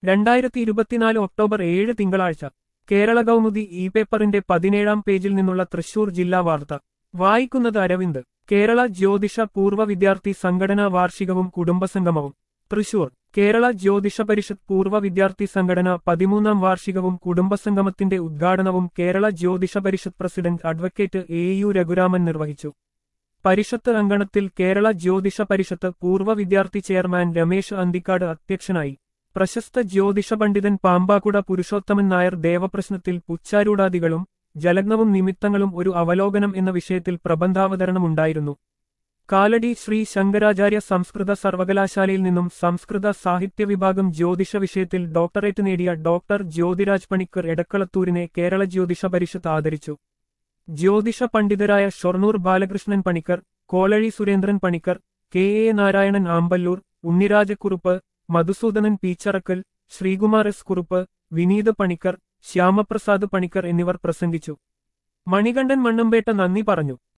രണ്ടായിരത്തി ഇരുപത്തിനാല് ഒക്ടോബർ ഏഴ് തിങ്കളാഴ്ച കേരള കൗമുദി ഇ പേപ്പറിന്റെ പതിനേഴാം പേജിൽ നിന്നുള്ള തൃശൂർ ജില്ലാ വാർത്ത വായിക്കുന്നത് അരവിന്ദ് കേരള ജ്യോതിഷ പൂർവ്വ വിദ്യാർത്ഥി സംഘടനാ വാർഷികവും കുടുംബസംഗമവും തൃശൂർ കേരള ജ്യോതിഷ പരിഷത്ത് പൂർവ്വ വിദ്യാർത്ഥി സംഘടന പതിമൂന്നാം വാർഷികവും കുടുംബസംഗമത്തിന്റെ ഉദ്ഘാടനവും Kerala Jyothisha Parishad president advocate A U Raghuraman നിർവഹിച്ചു പരിഷത്ത് അങ്കണത്തിൽ കേരള ജ്യോതിഷ പരിഷത്ത് പൂർവ്വ വിദ്യാർത്ഥി ചെയർമാൻ രമേശ് അന്തിക്കാട് അധ്യക്ഷനായി പ്രശസ്ത ജ്യോതിഷ പണ്ഡിതൻ പാമ്പാക്കുട പുരുഷോത്തമൻ നായർ ദേവപ്രശ്നത്തിൽ പുച്ചാരൂടാദികളും ജലഗ്നവും നിമിത്തങ്ങളും ഒരു അവലോകനം എന്ന വിഷയത്തിൽ പ്രബന്ധാവതരണമുണ്ടായിരുന്നു കാലടി ശ്രീ ശങ്കരാചാര്യ സംസ്കൃത സർവകലാശാലയിൽ നിന്നും സംസ്കൃത സാഹിത്യ വിഭാഗം ജ്യോതിഷ വിഷയത്തിൽ ഡോക്ടറേറ്റ് നേടിയ ഡോക്ടർ ജ്യോതിരാജ് പണിക്കർ എടക്കളത്തൂരിനെ കേരള ജ്യോതിഷ പരിഷത്ത് ആദരിച്ചു ജ്യോതിഷ പണ്ഡിതരായ Shoranur Balakrishnan Panicker Kolazhi Surendran Panicker K A Narayanan Amballoor Unnirajakurup Madhusoodanan Peecharakkal Sreekumar S Kurup Vineeth Panicker Shyamaprasad Panicker എന്നിവർ പ്രസംഗിച്ചു മണികണ്ഠൻ മണ്ണമ്പേട്ട നന്ദി പറഞ്ഞു